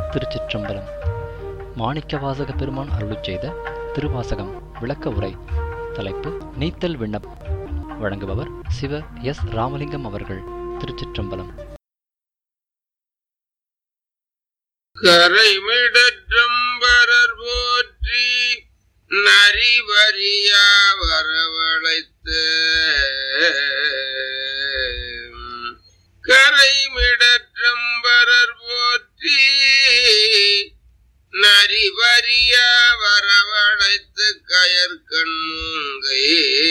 திருச்சிற்றம்பலம் மாணிக்கவாசக பெருமான் அருளிச் செய்த திருவாசகம் விளக்க உரை தலைப்பு நீத்தல் விண்ணப் வழங்குபவர் சிவ எஸ் ராமலிங்கம் அவர்கள் திருச்சிற்றம்பலம் கரைமிடற்றம்பரர் போற்றி நரிவரியா வரவழைத்த கரைமிடற்றம்பரர் போற்றி நரிவரியா வரவழைத்து கயற்கண்முங்கை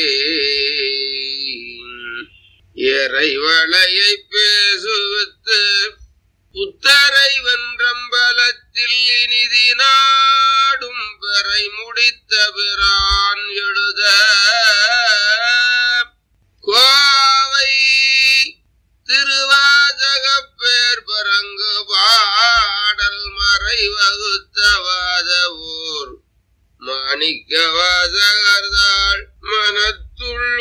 இறைவளையை பேசுவித்து புத்தரை வென்றம்பலத்தில் இனிதி நாடும் பெறை முடித்த பிரான் எழுத கோவை திருவாசகப் பேர் பரங்கு பாடல் மறை வகுத்தவாத ஊர் மாணிக்க வாசகர்தாள் மனத்துள்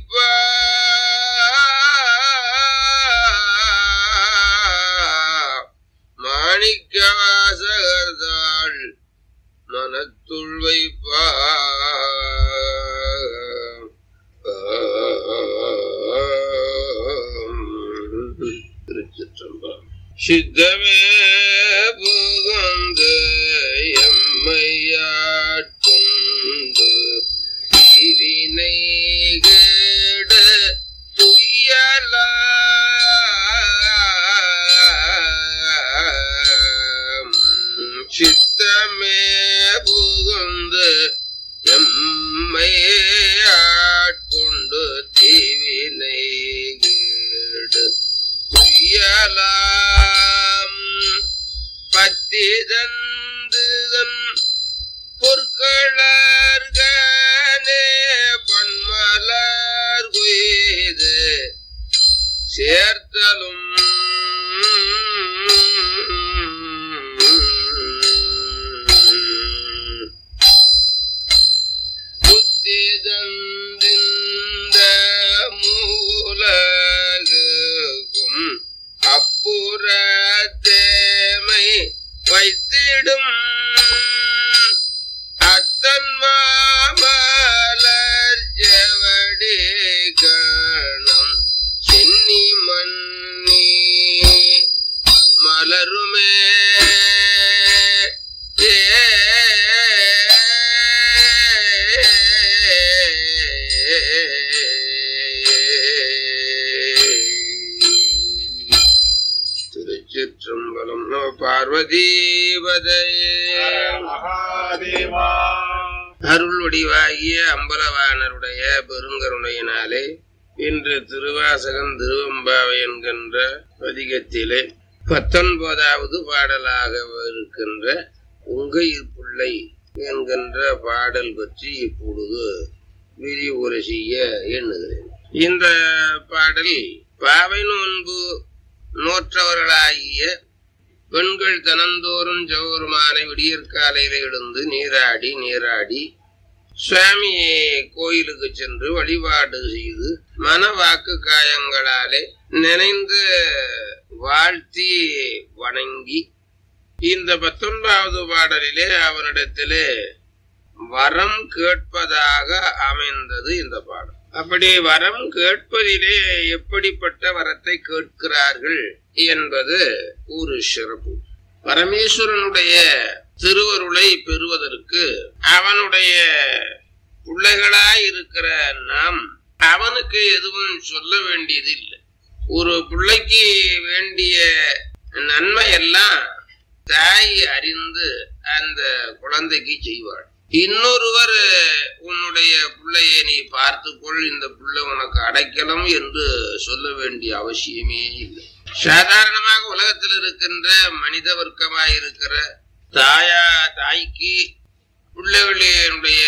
வைப்பா மாணிக்க வாசகர்தாள் மனத்துள் வைப்பா திருச்சிற்றம்பலம் சித்தமே புகுந்து எம்மையாட்கொண்டு பிரினை கேட துயலாம் சித்தமே புகுந்து எம்மை ஆட்கொண்டு தீவினை கேடு துயலாம் பத்தி தந்துதன் பொற்களர்கனே பன்மலர் குய்து சேர்த்தலும் புத்தி தந்திந்த மூலகும் அப்புறத்தேமை வைத்திடும் அத்தன் மாமலர் ஜவடி கணம் சென்னி மன்னி மலருமே ஏ திருச்சிற்றம்பலம் நம பார்வதீபதையே மகாதேவா அருள் வடிவாகிய அம்பலவாணருடைய பெருங்கருணையினாலே இன்று திருவாசகம் திருவம்பாவை என்கின்ற பதிகத்திலே பத்தொன்பதாவது பாடலாக இருக்கின்ற உங்கையில் பிள்ளை என்கின்ற பாடல் பற்றி இப்பொழுது விரிவுரை செய்ய எண்ணுகிறேன் இந்த பாடல் பாவை நோன்பு நோற்றவர்களாகிய பெண்கள் தனந்தோறும் ஜவருமானை விடியற்காலையில எழுந்து நீராடி நீராடி சுவாமி கோயிலுக்கு சென்று வழிபாடு செய்து மனவாக்கு காயங்களாலே நினைந்து வாழ்த்தி வணங்கி இந்த பத்தொன்பதாவது பாடலிலே அவனிடத்திலே வரம் கேட்பதாக அமைந்தது இந்த பாடல் அப்படி வரம் கேட்பதிலே எப்படிப்பட்ட வரத்தை கேட்கிறார்கள் என்பது ஒரு சிறப்பு பரமேஸ்வரனுடைய திருவருளை பெறுவதற்கு அவனுடைய பிள்ளைகளாய் இருக்கிற நாம் அவனுக்கு எதுவும் சொல்ல வேண்டியது இல்லை ஒரு பிள்ளைக்கு வேண்டிய நன்மை எல்லாம் தாய் அறிந்து அந்த குழந்தைக்கு செய்வாள் இன்னொருவர் உன்னுடைய பிள்ளையை நீ பார்த்துக்கொள் இந்த பிள்ளை உனக்கு அடைக்கலம் என்று சொல்ல வேண்டிய அவசியமே இல்லை சாதாரணமாக உலகத்தில் இருக்கின்ற மனித வர்க்கமாய் இருக்கிற தாயா தாய்க்கு பிள்ளைகளினுடைய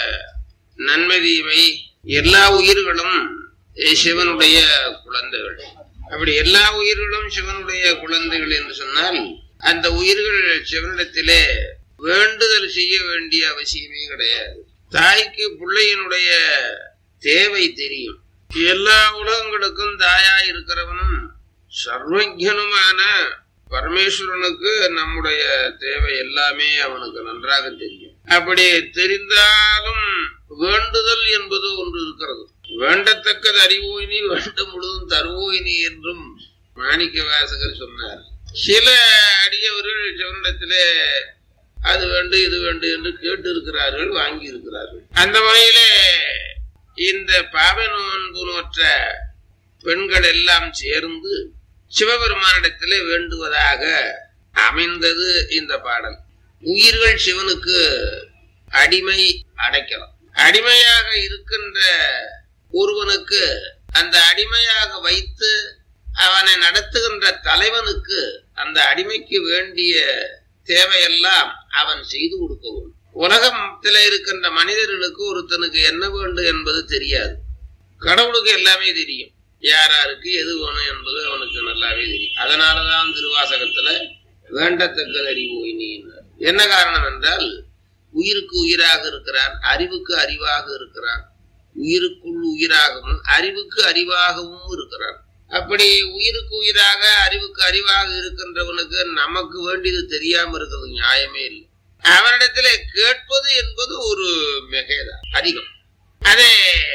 நன்மை தீமை எல்லா உயிர்களும் சிவனுடைய குழந்தைகள் அப்படி எல்லா உயிர்களும் சிவனுடைய குழந்தைகள் என்று சொன்னால் அந்த உயிர்கள் சிவனிடத்திலே வேண்டுதல் செய்ய வேண்டிய அவசியமே கிடையாது தாய்க்கு பிள்ளையினுடைய தேவை தெரியும் எல்லா உலகங்களுக்கும் தாயா இருக்கிறவனும் சர்வஜனுமான பரமேஸ்வரனுக்கு நம்முடைய தேவை எல்லாமே அவனுக்கு நன்றாக தெரியும் அப்படி தெரிந்தாலும் வேண்டுதல் என்பது ஒன்று இருக்கிறது வேண்டத்தக்கது அறிவோயினி வேண்ட முழுதும் தருவோயினி என்றும் மாணிக்க வாசகர் சொன்னார் சில அடியவர்கள் சிவனிடத்திலே அது வேண்டும் இது வேண்டும் என்று கேட்டு இருக்கிறார்கள் வாங்கி இருக்கிறார்கள் அந்த வகையிலே இந்த பாவை நோன்பு நோற்ற பெண்கள் எல்லாம் சேர்ந்து சிவபெருமானிடத்திலே வேண்டுவதாக அமைந்தது இந்த பாடல் உயிர்கள் சிவனுக்கு அடிமை அடைக்கலாம் அடிமையாக இருக்கின்ற ஒருவனுக்கு அந்த அடிமையாக வைத்து அவனை நடத்துகின்ற தலைவனுக்கு அந்த அடிமைக்கு வேண்டிய தேவையெல்லாம் அவன் செய்து கொடுக்கவும் உலகத்துல இருக்கின்ற மனிதர்களுக்கு ஒருத்தனுக்கு என்ன வேண்டும் என்பது தெரியாது கடவுளுக்கு எல்லாமே தெரியும் யாராருக்கு எது வேணும் என்பது அவனுக்கு நல்லாவே தெரியும் அதனாலதான் திருவாசகத்துல வேண்டத்தக்கது அறிவு நீ என்ன காரணம் என்றால் உயிருக்கு உயிராக இருக்கிறான் அறிவுக்கு அறிவாக இருக்கிறான் உயிருக்குள் உயிராகவும் அறிவுக்கு அறிவாகவும் இருக்கிறான் அப்படி உயிருக்கு உயிராக அறிவுக்கு அறிவாக இருக்கின்றவனுக்கு நமக்கு வேண்டியது தெரியாம இருக்கிறது நியாயமே இல்லை அவனிடத்துல கேட்பது என்பது ஒரு மிகைதான் அதிகம் அதே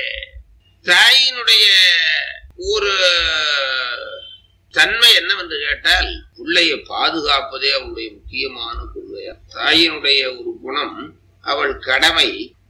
தாயினுடைய ஒரு தன்மை என்னவென்று கேட்டால் பிள்ளையை பாதுகாப்பதே அவனுடைய முக்கியமான கொள்கையா தாயினுடைய ஒரு குணம் அவள் கடமை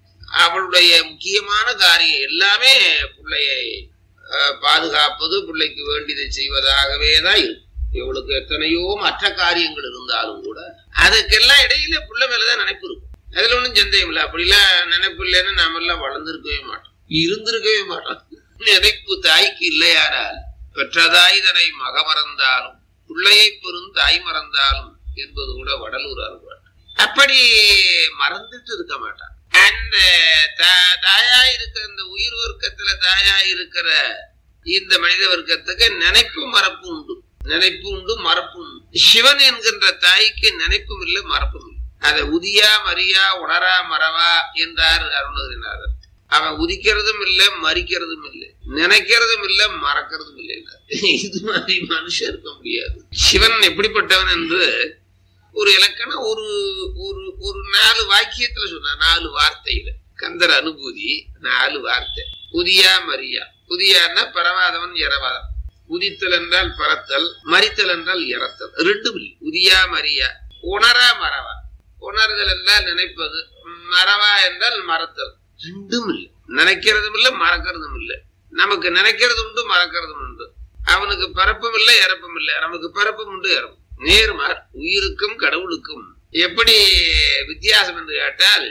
அவளுடைய முக்கியமான காரியம் எல்லாமே பிள்ளையை அஹ், பாதுகாப்பது பிள்ளைக்கு வேண்டியதை செய்வதாகவே தான் இருக்கும் இவளுக்கு எத்தனையோ மற்ற காரியங்கள் இருந்தாலும் கூட அதுக்கெல்லாம் இடையில பிள்ளை மேலதான் நினைப்பு இருக்கும் அதுல ஒண்ணும் சந்தேகம் இல்லை அப்படிலாம் நினைப்பு இல்லைன்னு நாம எல்லாம் வளர்ந்திருக்கவே மாட்டோம் இருந்திருக்கவே மாட்டோம் நினைப்பு தாய்க்கு இல்லையானால் பெற்றதாய் தனை மக மறந்தாலும் பிள்ளையை பெரும் தாய் மறந்தாலும் என்பது கூட வடலூர் அருள்வார் அப்படி மறந்துட்டு இருக்க மாட்டான் அந்த தா- தாயா இருக்கிற இந்த உயிர் வர்க்கத்துல தாயா இருக்கிற இந்த மனித வர்க்கத்துக்கு நினைப்பு மறப்பு உண்டு நினைப்பு உண்டு மறப்பு உண்டு சிவன் என்கின்ற தாய்க்கு நினைப்பும் இல்லை மறப்பும் இல்லை அதை உதியா மரியா உணரா மறவா என்றார் அருணகிரிநாதர் அவன் உதிக்கிறதும் இல்லை மறிக்கிறதும் இல்லை நினைக்கிறதும் இல்லை மறக்கிறதும் இல்லை இது மாதிரி மனுஷன் இருக்க முடியாது சிவன் எப்படிப்பட்டவன் என்று ஒரு இலக்கணம் ஒரு ஒரு ஒரு நாலு வாக்கியத்துல சொன்னார் நாலு வார்த்தையில கந்தர் அனுபூதி நாலு வார்த்தை உதியா மரியா உதியான்னா பரமாதவன் இரவாதம் உதித்தல் என்றால் பறத்தல் மறித்தல் என்றால் இறத்தல் ரெண்டும் இல்லை உதியா மரியா உணரா மறவா உணர்தல் என்றால் நினைப்பது மறவா என்றால் மறத்தல் ரெண்டும் இல்லை நினைக்கிறதும் இல்லை மறக்கிறதும் இல்லை நமக்கு நினைக்கிறது உண்டு மறக்கிறதும் உண்டு அவனுக்கு பிறப்பும் இல்லை இறப்பும் இல்லை நமக்கு பிறப்பும் உண்டு இறப்பும் நேர்மார் உயிருக்கும் கடவுளுக்கும் எப்படி வித்தியாசம் என்று கேட்டால்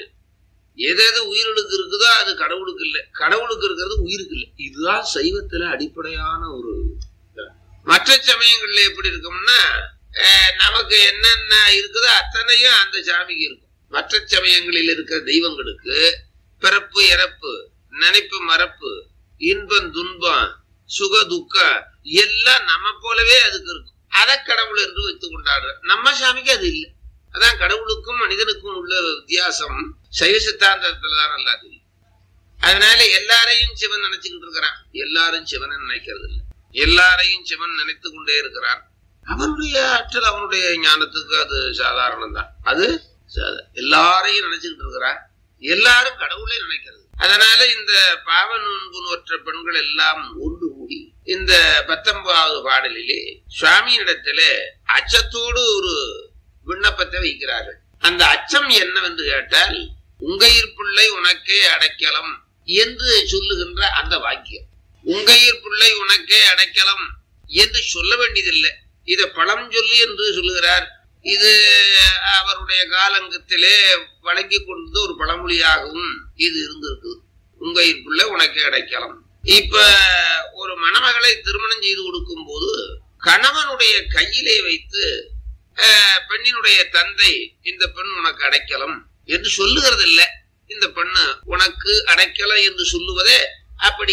எது எது உயிர்களுக்கு இருக்குதோ அது கடவுளுக்கு இல்லை கடவுளுக்கு இருக்கிறது உயிருக்கு இல்லை இதுதான் சைவத்துல அடிப்படையான ஒரு இது. மற்ற சமயங்கள்ல எப்படி இருக்கும்னா அஹ், நமக்கு என்னென்ன இருக்குதோ அத்தனையும் அந்த சாமிக்கு இருக்கும் மற்ற சமயங்களில் இருக்கிற தெய்வங்களுக்கு பிறப்பு இறப்பு நினைப்பு மறப்பு இன்பம் துன்பம் சுக துக்கம் எல்லாம் நம்ம போலவே அதுக்கு இருக்கும் அதை கடவுள் என்று வைத்துக் கொண்டாடுற நம்ம சாமிக்கு அது இல்லை அதான் கடவுளுக்கும் மனிதனுக்கும் உள்ள வித்தியாசம் சைவ சித்தாந்தத்துல தான் நல்லா தெரியும் அதனால எல்லாரையும் சிவன் நினைச்சுக்கிட்டு இருக்கிறான் எல்லாரும் சிவனை நினைக்கிறது இல்லை எல்லாரையும் சிவன் நினைத்து கொண்டே இருக்கிறான் அவனுடைய ஆற்றல் அவனுடைய ஞானத்துக்கு அது சாதாரணம் தான் அது சாதா- எல்லாரையும் நினைச்சுக்கிட்டு இருக்கிறான் எல்லாரும் கடவுளை நினைக்கிறது அதனால இந்த பாவ நோன்பு நோற்ற பெண்கள் எல்லாம் ஒன்று கூடி இந்த பத்தொன்பதாவது பாடலிலே சுவாமியிடத்திலே அச்சத்தோடு ஒரு விண்ணப்பத்தை வைக்கிறார்கள் அந்த அச்சம் என்னவென்று கேட்டால் உங்கையிற் பிள்ளை உனக்கே அடைக்கலம் என்று சொல்லுகின்ற அந்த வாக்கியம் உங்கையிற் பிள்ளை உனக்கே அடைக்கலம் என்று சொல்ல வேண்டியதில்லை இத பழம் சொல்லி என்று சொல்லுகிறார் இது அவருடைய காலங்கத்திலே வழங்கி கொண்டது ஒரு பழமொழியாகவும் இது இருந்திருக்கு உங்கையிற் பிள்ளை உனக்கே அடைக்கலம் இப்ப ஒரு மணமகளை திருமணம் செய்து கொடுக்கும் போது கணவனுடைய கையிலே வைத்து அஹ், பெண்ணினுடைய தந்தை இந்த பெண் உனக்கு அடைக்கலம் என்று சொல்லுகிறது இல்ல இந்த பெண்ணு உனக்கு அடைக்கலம் என்று சொல்லுவதே அப்படி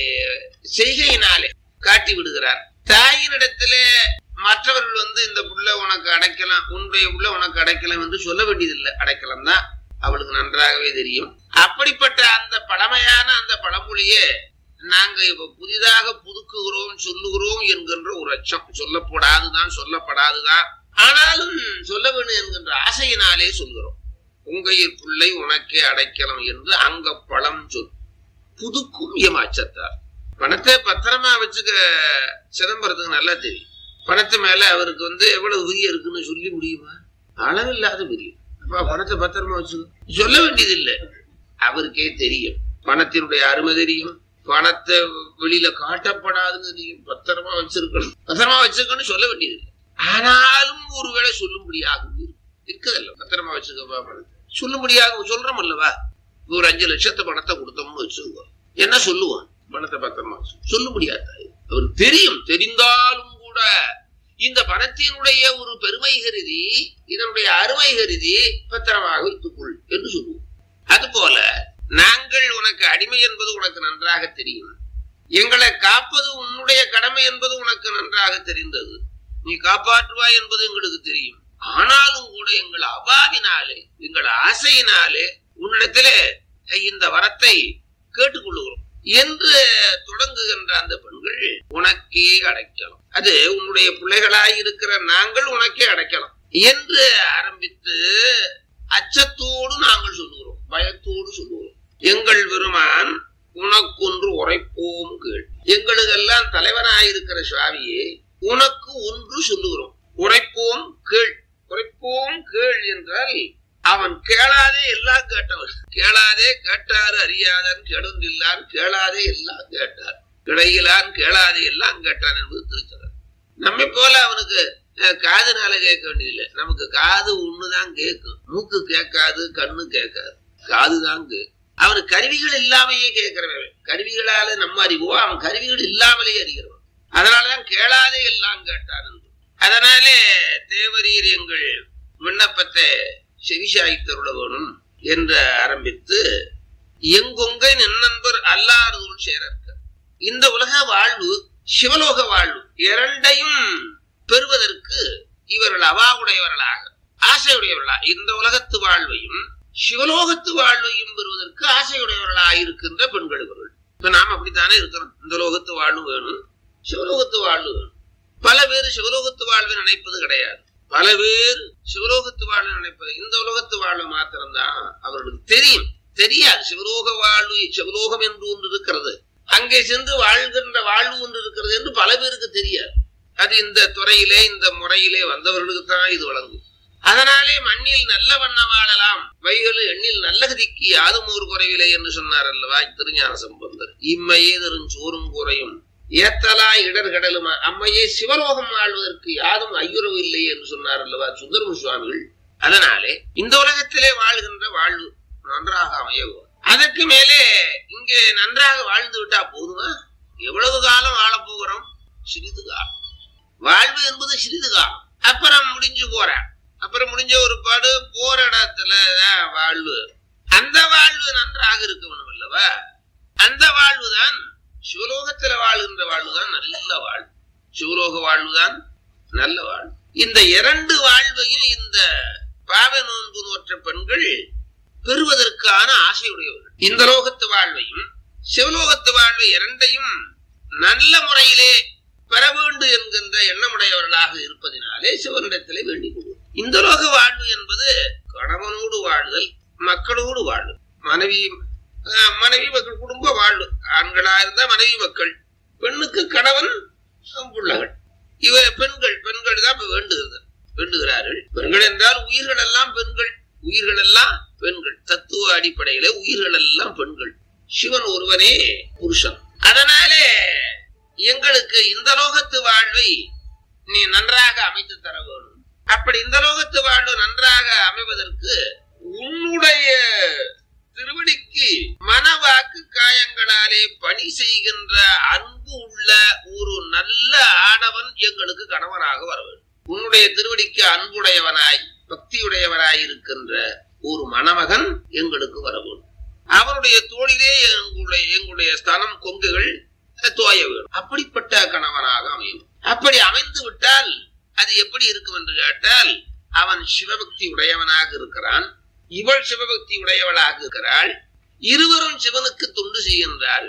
செய்கையினாலே காட்டி விடுகிறார் தாயினிடத்திலே மற்றவர்கள் வந்து இந்த புள்ள உனக்கு அடைக்கலாம் உன்னுடைய புள்ள உனக்கு அடைக்கலாம் என்று சொல்ல வேண்டியதில்லை அடைக்கலாம் தான் அவளுக்கு நன்றாகவே தெரியும் அப்படிப்பட்ட அந்த பழமையான அந்த பழமொழியே நாங்க இப்ப புதிதாக புதுக்குகிறோம் சொல்லுகிறோம் என்கின்ற ஒரு அச்சம் சொல்லப்படாதுதான் சொல்லப்படாதுதான் ஆனாலும் சொல்ல வேண்டும் என்கின்ற ஆசையினாலே சொல்கிறோம் உங்கையில் பிள்ளை உனக்கே அடைக்கலம் என்று அங்க பழம் சொல் புதுக்கும் ஏமாச்சத்தார் பணத்தை பத்திரமா வச்சுக்க சிதம்பரத்துக்கு நல்லா தெரியும் பணத்து மேல அவருக்கு வந்து எவ்வளவு விரிய இருக்குன்னு சொல்லி முடியுமா அளவில்லாத விரியம் அப்பா பணத்தை பத்திரமா வச்சுக்க சொல்ல வேண்டியது இல்லை அவருக்கே தெரியும் பணத்தினுடைய அருமை தெரியும் பணத்தை வெளியில காட்டப்படாதுன்னு தெரியும் பத்திரமா வச்சிருக்கணும் பத்திரமா வச்சிருக்கணும் சொல்ல வேண்டியது இல்லை ஆனாலும் ஒருவேளை சொல்லும்படியாக இருக்குதல்ல பத்திரமா வச்சுக்கப்பா பணத்தை சொல்லும்படியாக சொல்றோம் அல்லவா ஒரு அஞ்சு லட்சத்தை பணத்தை கொடுத்தோம்னு வச்சுக்கோ என்ன சொல்லுவான் பணத்தை பத்திரமா வச்சு சொல்ல முடியாது அவருக்கு தெரியும் தெரிந்தாலும் கூட இந்த பணத்தினுடைய ஒரு பெருமை கருதி இதனுடைய அருமை கருதி பத்திரமாக வைத்துக்கொள் என்று சொல்லுவோம் அதுபோல நாங்கள் உனக்கு அடிமை என்பது உனக்கு நன்றாக தெரியும் எங்களை காப்பது உன்னுடைய கடமை என்பது உனக்கு நன்றாக தெரிந்தது நீ காப்பாற்றுவாய் என்பது எங்களுக்கு தெரியும் ஆனாலும் கூட எங்கள் அபாவினாலே எங்கள் ஆசையினாலே உன்னிடத்திலே இந்த வரத்தை கேட்டுக்கொள்ளுகிறோம் என்று தொடங்குகின்ற அந்த பெண்கள் உனக்கே அடைக்கலாம் அது உன்னுடைய பிள்ளைகளாய் இருக்கிற நாங்கள் உனக்கே அடைக்கலாம் என்று ஆரம்பித்து அச்சத்தோடு நாங்கள் சொல்லுகிறோம் பயத்தோடு சொல்லுகிறோம் எங்கள் பெருமான் உனக்கொன்று உரைப்போம் கேள் எங்களுக்கெல்லாம் தலைவனாயிருக்கிற சுவாமியே உனக்கு ஒன்று சொல்லுகிறோம் உரைப்போம் கேள் உரைப்போம் கேள் என்றால் அவன் கேளாதே எல்லாம் கேட்டவன் கேளாதே கேட்டாரு அறியாதன் கெடுந்தில்லான் கேளாதே எல்லாம் கேட்டார் கிடையிலான் கேளாதே எல்லாம் கேட்டான் என்பது திருச்சவர் நம்மை போல அவனுக்கு அஹ், காதுனால கேட்க வேண்டியதில்லை நமக்கு காது ஒண்ணுதான் கேட்கும் மூக்கு கேட்காது கண்ணு கேட்காது காதுதான் கேட்கும் அவனுக்கு கருவிகள் இல்லாமையே கேட்கிறவன் கருவிகளால நம்ம அறிவோம் அவன் கருவிகள் இல்லாமலே அறிகிறவன் அதனாலதான் கேளாதே எல்லாம் கேட்டான் என்று அதனாலே தேவரீர் எங்கள் விண்ணப்பத்தை செவிசாய்த்தருள வேணும் என்று ஆரம்பித்து எங்கொங்கை நின்னன்பர் அல்லாறுதோள் சேரற்க இந்த உலக வாழ்வு சிவலோக வாழ்வு இரண்டையும் பெறுவதற்கு இவர்கள் அவாவுடையவர்களாக ஆசையுடையவர்களாக இந்த உலகத்து வாழ்வையும் சிவலோகத்து வாழ்வையும் பெறுவதற்கு ஆசையுடையவர்களாக இருக்கின்ற பெண்கள் இவர்கள் இப்ப நாம் அப்படித்தானே இருக்கிறோம் இந்த லோகத்து வாழ்வு வேணும் சிவலோகத்து வாழ்வு வேணும் பல பேர் சிவலோகத்து வாழ்வை நினைப்பது கிடையாது பல பேர் சிவலோகத்து வாழ்வு நினைப்பது இந்த உலகத்து வாழ்வு மாத்திரம்தான் அவர்களுக்கு தெரியும் தெரியாது சிவலோக வாழ்வு சிவலோகம் என்று ஒன்று இருக்கிறது அங்கே சென்று வாழ்கின்ற வாழ்வு ஒன்று இருக்கிறது என்று பல பேருக்கு தெரியாது அது இந்த துறையிலே இந்த முறையிலே வந்தவர்களுக்கு தான் இது வழங்கும் அதனாலே மண்ணில் நல்ல வண்ண வாழலாம் வைகள் எண்ணில் நல்ல கதிக்கு யாதும் ஒரு குறைவில்லை என்று சொன்னார் அல்லவா திருஞான சம்பந்தர் இம்மையே தரும் சோறும் குறையும் ஏத்தலா இடர்கடலுமா அம்மையே சிவலோகம் வாழ்வதற்கு யாதும் ஐயுறவு இல்லை என்று சொன்னார் அல்லவா சுந்தரமு சுவாமிகள் அதனாலே இந்த உலகத்திலே வாழ்கின்ற வாழ்வு நன்றாக அமையவும் அதற்கு மேலே இங்கே நன்றாக வாழ்ந்து விட்டா போதுமா எவ்வளவு காலம் வாழப் போகிறோம் சிறிது காலம் வாழ்வு என்பது சிறிது காலம் அப்புறம் முடிஞ்சு போற அப்புறம் முடிஞ்ச ஒரு பாடு போற இடத்துல தான் வாழ்வு அந்த வாழ்வு நன்றாக இருக்கணும் அல்லவா அந்த வாழ்வுதான் சிவலோகத்துல வாழ்கின்ற வாழ்வுதான் நல்ல வாழ்வு சிவலோக வாழ்வுதான் நல்ல வாழ்வு இந்த இரண்டு வாழ்வையும் இந்த பாவ நோன்பு நோற்ற பெண்கள் பெறுவதற்கான ஆசையுடையவர்கள் இந்த லோகத்து வாழ்வையும் சிவலோகத்து வாழ்வை இரண்டையும் நல்ல முறையிலே பெற வேண்டும் என்கின்ற எண்ணமுடையவர்களாக இருப்பதினாலே சிவனிடத்திலே வேண்டிக் கொள்வோம் இந்த லோக வாழ்வு என்பது கணவனோடு வாழ்தல் மக்களோடு வாழ்வு மனைவி அஹ், மனைவி மக்கள் குடும்ப வாழ்வு ஆண்களா இருந்தா மனைவி மக்கள் பெண்ணுக்கு கணவன் அஹ், பிள்ளைகள் இவ பெண்கள் பெண்கள் தான் இப்ப வேண்டுகிறது வேண்டுகிறார்கள் பெண்கள் என்றால் உயிர்கள் எல்லாம் பெண்கள் உயிர்கள் எல்லாம் பெண்கள் தத்துவ அடிப்படையில உயிர்கள் எல்லாம் பெண்கள் சிவன் ஒருவனே புருஷன் அதனாலே எங்களுக்கு இந்த லோகத்து வாழ்வை நீ நன்றாக அமைத்து தர வேணும் அப்படி இந்த லோகத்து வாழ்வு நன்றாக அமைவதற்கு உன்னுடைய திருவடிக்கு மனவாக்கு காயங்களாலே பணி செய்கின்ற அன்பு உள்ள ஒரு நல்ல ஆடவன் எங்களுக்கு கணவனாக வர வேண்டும் உன்னுடைய திருவடிக்கு அன்புடையவனாய் பக்தியுடையவனாய் இருக்கின்ற ஒரு மணமகன் எங்களுக்கு வர வேண்டும் அவருடைய தோளிலே எங்களுடைய எங்களுடைய ஸ்தனம் கொங்குகள் தோய வேணும் அப்படிப்பட்ட கணவனாக அமையும் அப்படி அமைந்து விட்டால் அது எப்படி இருக்கும் என்று கேட்டால் அவன் சிவபக்தி உடையவனாக இருக்கிறான் இவள் சிவபக்தி உடையவளாக இருக்கிறாள் இருவரும் சிவனுக்கு தொண்டு செய்கின்றார்கள்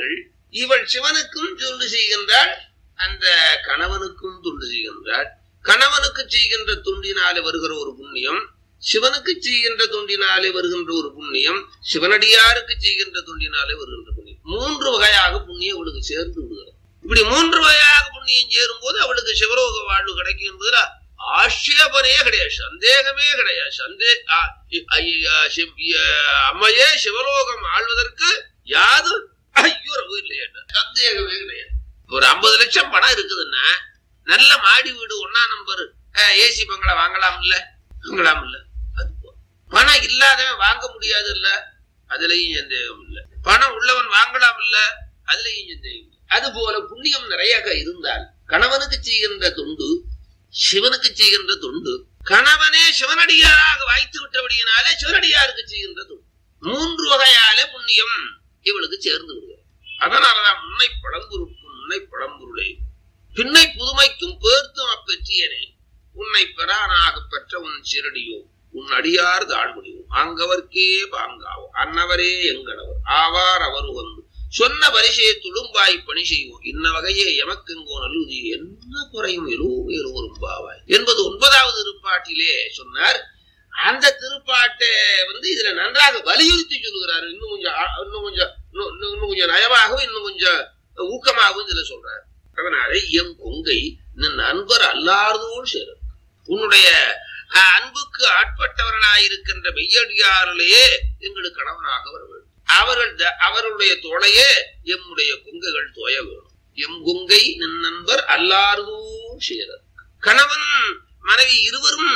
இவள் சிவனுக்கும் தொண்டு செய்கின்றாள் அந்த கணவனுக்கும் தொண்டு செய்கின்றாள் கணவனுக்கு செய்கின்ற தொண்டினாலே வருகிற ஒரு புண்ணியம் சிவனுக்கு செய்கின்ற தொண்டினாலே வருகின்ற ஒரு புண்ணியம் சிவனடியாருக்கு செய்கின்ற தொண்டினாலே வருகின்ற புண்ணியம் மூன்று வகையாக புண்ணியம் அவளுக்கு சேர்ந்து விடுகிறது இப்படி மூன்று வகையாக புண்ணியம் சேரும் போது அவளுக்கு சிவலோக வாழ்வு கிடைக்கும் என்பதுல ஆட்சேபனையே கிடையாது சந்தேகமே கிடையாது சந்தே ஆ, இ- ஐ- ஆ, சிவ- இ- அம்மையே சிவலோகம் ஆள்வதற்கு யாது ஐயுறவு இல்லையா சந்தேகமே கிடையாது ஒரு ஐம்பது லட்சம் பணம் இருக்குதுன்னா நல்ல மாடி வீடு ஒன்னா நம்பர் ஏசி பங்களா வாங்கலாம் இல்ல வாங்கலாம் இல்ல அது போல. பணம் இல்லாதவன் வாங்க முடியாது இல்ல அதுலயும் சந்தேகம் இல்ல பணம் உள்ளவன் வாங்கலாம் இல்ல அதுலயும் சந்தேகம் இல்ல அது போல புண்ணியம் நிறைய இருந்தால் கணவனுக்கு செய்கின்ற தொண்டு சிவனுக்கு செய்கின்ற தொண்டு கணவனே சிவனடியாராக வாய்த்து விட்டபடியினாலே சிவனடியாருக்கு செய்கின்ற தொண்டு மூன்று வகையாலே புண்ணியம் இவளுக்கு சேர்ந்து விடுகிறது அதனாலதான் முன்னை பழம்பொருட்கும் முன்னை பழம்பொருளே பின்னை புதுமைக்கும் பேர்த்தும் அப்பெற்றியனே உன்னை பெறானாக பெற்ற உன் சிறடியோ உன் அடியார் தாழ்முடியும் ஆங்கவர்க்கே பாங்காவோ அன்னவரே எங்கனவர் ஆவார் அவர் வந்து சொன்ன பரிசையை துளும்பாய் பணி செய்வோம் இன்ன வகையே எமக்கெங்கோ நல்லுதி என்ன குறையும் எல்லோரும் எல்லோரும் பாவாய் என்பது ஒன்பதாவது திருப்பாட்டிலே சொன்னார் அந்த திருப்பாட்டை வந்து இதுல நன்றாக வலியுறுத்தி சொல்லுகிறார் இன்னும் கொஞ்சம் ஆ- இன்னும் கொஞ்சம் இன்னும் இன்னும் இன்னும் கொஞ்சம் நயமாகவும் இன்னும் கொஞ்சம் ஊக்கமாகவும் இதுல சொல்றார் அதனால எம் கொங்கை நின் நண்பர் அல்லாதோடு சேரும் உன்னுடைய அஹ், அன்புக்கு ஆட்பட்டவர்களாயிருக்கின்ற மெய்யடியாரிலேயே எங்களுக்கு கணவனாக வர வேண்டும் அவர்கள் த- அவர்களுடைய தோளையே எம்முடைய கொங்கைகள் தோய வேணும் எம் கொங்கை நின் நண்பர் அல்லாதோ சேரர் கணவன் மனைவி இருவரும்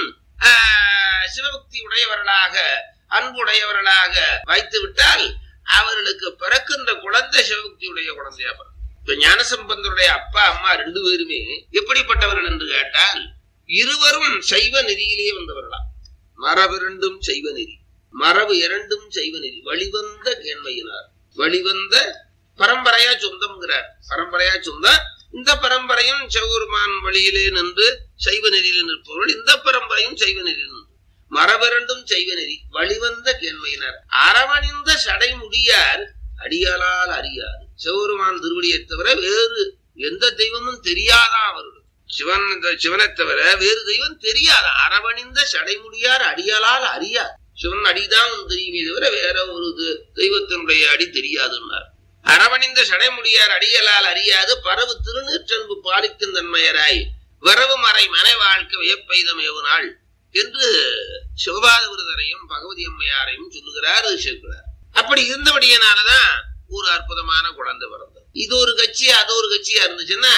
ஆஹ், சிவபக்தி உடையவர்களாக அன்புடையவர்களாக வைத்து விட்டால் அவர்களுக்கு பிறக்கின்ற குழந்தை சிவபக்தியுடைய குழந்தையா பிறக்கும் இப்ப ஞானசம்பந்தருடைய அப்பா அம்மா ரெண்டு பேருமே எப்படிப்பட்டவர்கள் என்று கேட்டால் இருவரும் சைவ நெறியிலே வந்தவர்களா மரபிரண்டும் சைவ நெறி மரபு இரண்டும் சைவ நெறி வழிவந்த கேண்மையினார் வழிவந்த பரம்பரையா சொந்தம்ங்கிறார் பரம்பரையா சொந்தம் இந்த பரம்பரையும் சிவபெருமான் வழியிலே நின்று சைவ நெறியிலே நிற்பவர்கள் இந்த பரம்பரையும் சைவ நெறியில் நின்று மரபிரண்டும் செய்வ நெறி வழிவந்த கேண்மையினர் அரவணிந்த சடை முடியார் அடியாளால் அறியார் சிவபெருமான் திருவடியை தவிர வேறு எந்த தெய்வமும் தெரியாதான் அவர்கள் சிவன் சிவனை தவிர வேறு தெய்வம் தெரியாத அரவணிந்த சடைமுடியார் அடியாளால் அறியார் சிவன் அடிதான் தெரியுமே தவிர வேற ஒரு தெ- தெய்வத்தினுடைய அடி தெரியாதுன்னார் அரவணிந்த சடைமுடியார் அடியலால் அறியாது பரவு திருநீற்றன்பு பாலிக்கும் தன்மையராய் வரவு மறை மனை வாழ்க்கை வியப்பெய்தமேவு நாள் என்று சிவபாத விருதரையும் பகவதி அம்மையாரையும் சொல்லுகிறார் சேர்க்கிறார் அப்படி இருந்தபடியினாலதான் ஒரு அற்புதமான குழந்தை பிறந்தது இது ஒரு கட்சி அது ஒரு கட்சியா இருந்துச்சுன்னா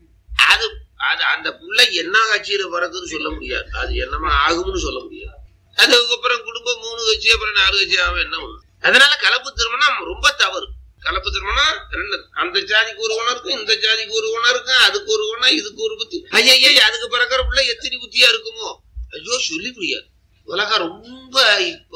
அது அது அந்த புள்ள என்ன கட்சியில பிறகுன்னு சொல்ல முடியாது அது என்னமா ஆகும்னு சொல்ல முடியாது அதுக்கப்புறம் குடும்பம் மூணு கட்சி அப்புறம் நாலு கட்சி ஆகும் என்ன ஒண்ணு அதனால கலப்பு திருமணம் ரொம்ப தவறு கலப்பு திருமணம் ரெண்டு அந்த ஜாதிக்கு ஒரு குணம் இருக்கும் இந்த ஜாதிக்கு ஒரு குணம் இருக்கும் அதுக்கு ஒரு குணம் இதுக்கு ஒரு புத்தி ஐயா அதுக்கு பிறக்கிற பிள்ளை எத்தனை புத்தியா இருக்குமோ ஐயோ சொல்லி முடியாது உலகம் ரொம்ப இப்ப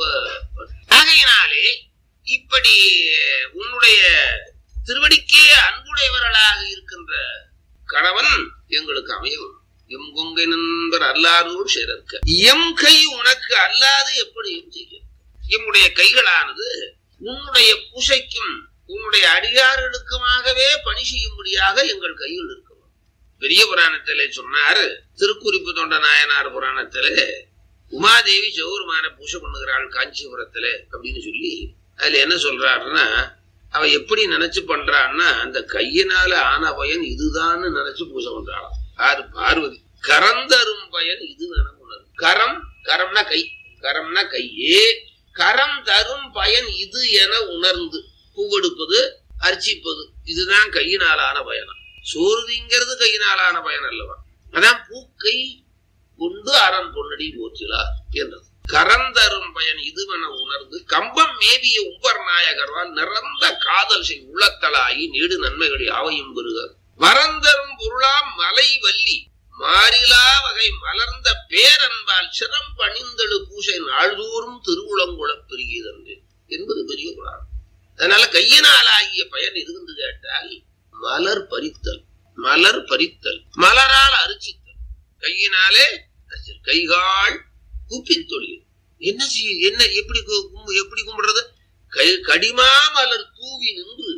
ஆகையினாலே இப்படி உன்னுடைய திருவடிக்கே அன்புடையவர்களாக இருக்கின்ற கணவன் எங்களுக்கு அமையவும் எம் கொங்கை நண்பர் அல்லாதோடு சேரற்க எம் கை உனக்கு அல்லாது எப்படியும் செய்ய எம்முடைய கைகளானது உன்னுடைய பூசைக்கும் உன்னுடைய அடியார்களுக்குமாகவே பணி செய்யும்படியாக எங்கள் கையில் இருக்கும் பெரிய புராணத்திலே சொன்னார் திருக்குறிப்பு தொண்ட நாயனார் புராணத்திலே உமாதேவி சிவபெருமான பூஜை பண்ணுகிறாள் காஞ்சிபுரத்துல அப்படின்னு சொல்லி அதுல என்ன சொல்றாருன்னா அவ எப்படி நினைச்சு பண்றான்னா அந்த கையினால ஆன பயன் இதுதான்னு நினைச்சு பூஜை பண்றாளாம் ஆறு பார்வதி கரந்தரும் பயன் இது உணரும் கரம் கரம்னா கை கரம்னா கையே கரம் தரும் பயன் இது என உணர்ந்து பூவெடுப்பது அர்ச்சிப்பது இதுதான் கையினாலான பயணம் சோறுதிங்கிறது கையினாலான பயன் அல்லவா அதான் பூக்கை கொண்டு அரண் பொன்னடி போற்றிலார் என்றது கரந்தரும் பயன் இதுவென உணர்ந்து கம்பம் மேவிய உம்பர் நாயகர்வால் நிறந்த காதல் செய் உள்ளத்தலாகி நீடு நன்மைகள் யாவையும் பெறுக மறந்தரும் பொருளாம் மலை வள்ளி மாறிலா வகை மலர்ந்த பேரன்பால் சிரம் பணிந்தெழு பூசை நாள்தோறும் திருவுளங்குளப் பெருகியதன்று என்பது பெரிய புராணம் அதனால கையினாலாகிய பயன் எதுன்னு கேட்டால் மலர் பறித்தல் மலர் பறித்தல் மலரால் அரிச்சித்தல் கையினாலே அரிச்சல். கைகால் கூப்பின் தொழில் என்ன செய்ய என்ன எப்படி கு- கும்பு- எப்படி கும்பிடுறது கை கடிமா மலர் தூவி நின்று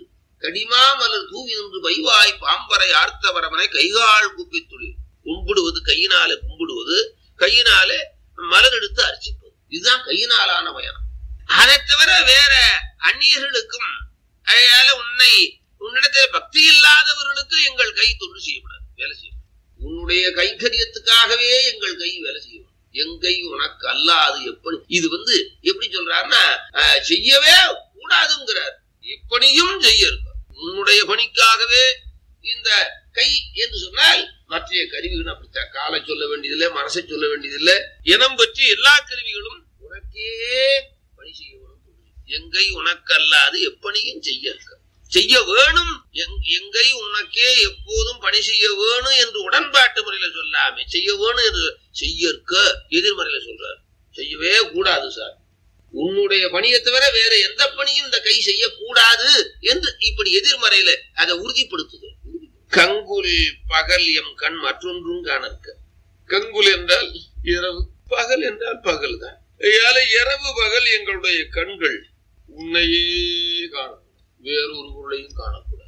கடிமா மலர் தூவி நின்று வைவாய் பாம்பரை ஆர்த்தவரமனை கைகால் குப்பித்துளி கும்பிடுவது கையினாலே கும்பிடுவது கையினாலே மலர் எடுத்து அர்ச்சிப்பது இதுதான் கையினாலான பயணம் அதை தவிர வேற அந்நியர்களுக்கும் அதனால உன்னை உன்னிடத்தில் பக்தி இல்லாதவர்களுக்கு எங்கள் கை தொண்டு செய்யப்படாது வேலை செய்யும் உன்னுடைய கைங்கரியத்துக்காகவே எங்கள் கை வேலை செய்யும் எங்கை உனக்கு அல்லாது எப்படி இது வந்து எப்படி சொல்றாருன்னா அஹ், செய்யவே கூடாதுங்கிறார் எப்படியும் செய்ய இருக்கும் உன்னுடைய பணிக்காகவே இந்த கை என்று சொன்னால் மற்ற கருவிகளும் அப்படித்தான் காலை சொல்ல வேண்டியதில்லை மனசை சொல்ல வேண்டியதில்லை இனம் பற்றி எல்லா கருவிகளும் உனக்கே பணி செய்ய வேணும் எங்கை உனக்கு அல்லாது எப்பணியும் செய்ய இருக்க செய்ய வேணும் எங்- எங்கை உனக்கே எப்போதும் பணி செய்ய வேணும் என்று உடன்பாட்டு முறையில சொல்லாம செய்ய வேணும் என்று செய்ய இருக்க எதிர்மறையில சொல்றார் செய்யவே கூடாது சார் உன்னுடைய பணியை தவிர வேற எந்த பணியும் இந்த கை செய்யக்கூடாது என்று இப்படி எதிர்மறையில அதை உறுதிப்படுத்துது கங்குல் பகல் எம் கண் மற்றொன்றும் காணற்க கங்குல் என்றால் இரவு பகல் என்றால் பகல் தான் ஐயால இரவு பகல் எங்களுடைய கண்கள் உன்னையே காணும் வேறொரு பொருளையும் காணக்கூடாது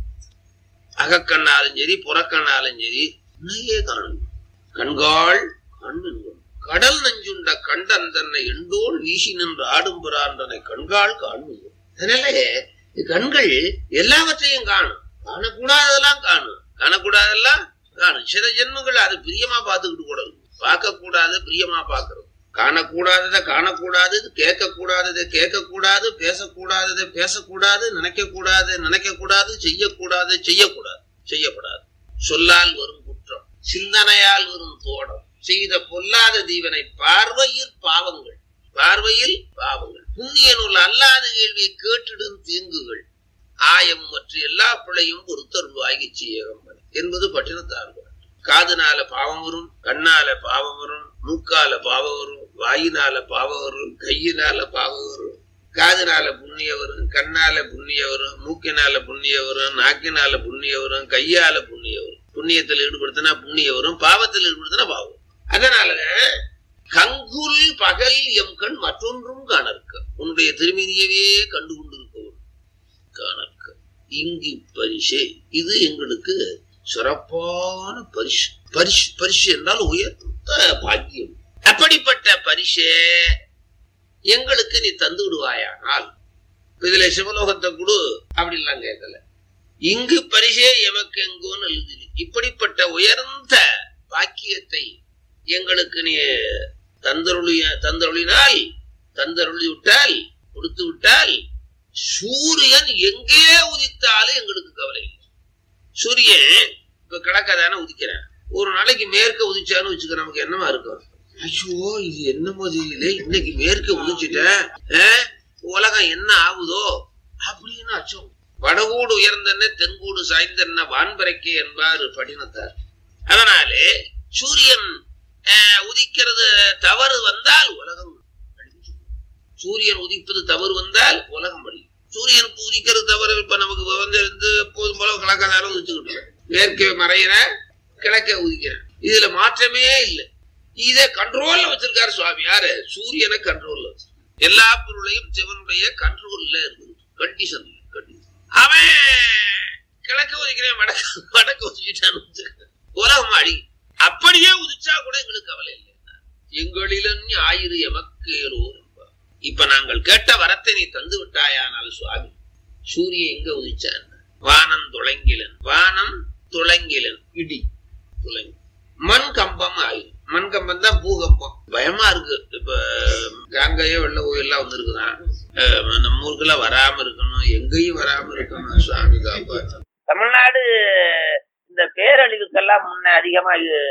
அகக்கண்ணாலும் சரி புறக்கண்ணாலும் சரி உன்னையே காணும் கண்காள் கண்ணுங்கள் கடல் நஞ்சுண்ட கண்டன் தன்னை எண்டோள் வீசி நின்று ஆடும்புறான் தன்னை கண்காள் காணுங்கள் அதனால இந்த கண்கள் எல்லாவற்றையும் காணும் காணக்கூடாததெல்லாம் காணும் காணக்கூடாதெல்லாம் காணும் சில ஜென்மங்கள் அது பிரியமா பார்த்துக்கிட்டு கூட பார்க்க கூடாது பிரியமா பார்க்கறது காணக்கூடாததை காணக்கூடாது கேட்கக்கூடாததை கேட்கக்கூடாது பேசக்கூடாததை பேசக்கூடாது நினைக்கக்கூடாது நினைக்கக்கூடாது செய்யக்கூடாது செய்யக்கூடாது செய்யக்கூடாது சொல்லால் வரும் குற்றம் சிந்தனையால் வரும் தோடம் செய்த பொல்லாத தீவனை பார்வையில் பாவங்கள் பார்வையில் பாவங்கள் புண்ணிய நூல் அல்லாத கேள்வியை கேட்டிடும் தீங்குகள் ஆயம் மற்ற எல்லா பிழையும் பொறுத்தருள்வாகி செய்யகம் என்பது பட்டினத்தார் காதுனால பாவம் வரும் கண்ணால பாவம் வரும் மூக்கால பாவம் வரும் வாயினால பாவம் வரும் கையினால பாவம் வரும் காதுனால புண்ணிய வரும் கண்ணால புண்ணிய வரும் மூக்கினால புண்ணிய வரும் நாக்கினால புண்ணிய வரும் கையால புண்ணிய வரும் புண்ணியத்தில் ஈடுபடுத்தினா புண்ணிய வரும் பாவத்தில் ஈடுபடுத்தினா பாவம் அதனால கங்குல் பகல் எம் கண் மற்றொன்றும் காணற்க உன்னுடைய திருமணியவே கண்டு கொண்டிருக்கவும் காணற்க இங்கு பரிசே இது எங்களுக்கு சிறப்பான பரிசு பரிசு பரிசு என்றால் உயர்ந்த பாக்கியம் அப்படிப்பட்ட பரிசே எங்களுக்கு நீ தந்து விடுவாயானால் இப்ப இதுல சிவலோகத்தை கொடு அப்படிலாம் கேட்கல இங்கு பரிசே எமக்கு எங்கோன்னு எழுதி இப்படிப்பட்ட உயர்ந்த பாக்கியத்தை எங்களுக்கு நீ தந்தருளிய தந்தருளினால் தந்தருளி விட்டால் கொடுத்து விட்டால் சூரியன் எங்கே உதித்தாலும் எங்களுக்கு கவலை இல்லை சூரியன் இப்ப கிழக்க தானே உதிக்கிறேன் ஒரு நாளைக்கு மேற்க உதிச்சான்னு வச்சுக்க நமக்கு என்னமா இருக்கும் ஐயோ இது என்ன முதலிலே இன்னைக்கு மேற்க உதிச்சுட்டேன் ஆ? உலகம் என்ன ஆகுதோ அப்படின்னு அச்சம் வடகூடு உயர்ந்தன தென்கூடு சாய்ந்தன வான்பரைக்கே என்பார் படினத்தார் அதனாலே சூரியன் ஆஹ், உதிக்கிறது தவறு வந்தால் உலகம் அழிஞ்சு போகும். சூரியன் உதிப்பது தவறு வந்தால் உலகம் அழியும் சூரியனுக்கு உதிக்கிறது தவறு இப்ப நமக்கு வந்து இருந்து எப்போதும் போல கிழக்கதாரம் உதிச்சுக்கிட்டு மேற்கே மறையிற கிழக்க உதிக்கிற இதுல மாற்றமே இல்லை இதை கண்ட்ரோல்ல வச்சிருக்காரு சுவாமி யாரு சூரியனை கண்ட்ரோல்ல வச்சிருக்காரு எல்லா பொருளையும் சிவனுடைய கண்ட்ரோல்ல இருக்குது கண்டிஷன் கண்டிஷன் அவன் கிழக்க உதிக்கிறேன் வடக்கு வடக்கு உதிச்சுட்டான்னு வச்சுக்க. உலகம் அழி அப்படியே உதிச்சா கூட எங்களுக்கு கவலை இல்லை எங்களிலும் ஆயிரு எமக்கேலோ என்பார். இப்ப நாங்கள் கேட்ட வரத்தை நீ தந்து விட்டாயானால் சுவாமி சூரியன் எங்க உதிச்சான் வானம் துளங்கிலன் வானம் துளங்கிலன் இடி துளங்கி மண் கம்பம் ஆயிரும் மண் கம்பம் தான் பூகம்பம் பயமா இருக்கு இப்ப காங்கையோ வெள்ள கோயில்லாம் வந்திருக்குதான் அஹ் நம்ம ஊருக்குள்ள வராம இருக்கணும் எங்கேயும் வராம இருக்கணும் சுவாமி காப்பாற்று தமிழ்நாடு இந்த பேரழிவுக்கெல்லாம் முன்ன அதிகமா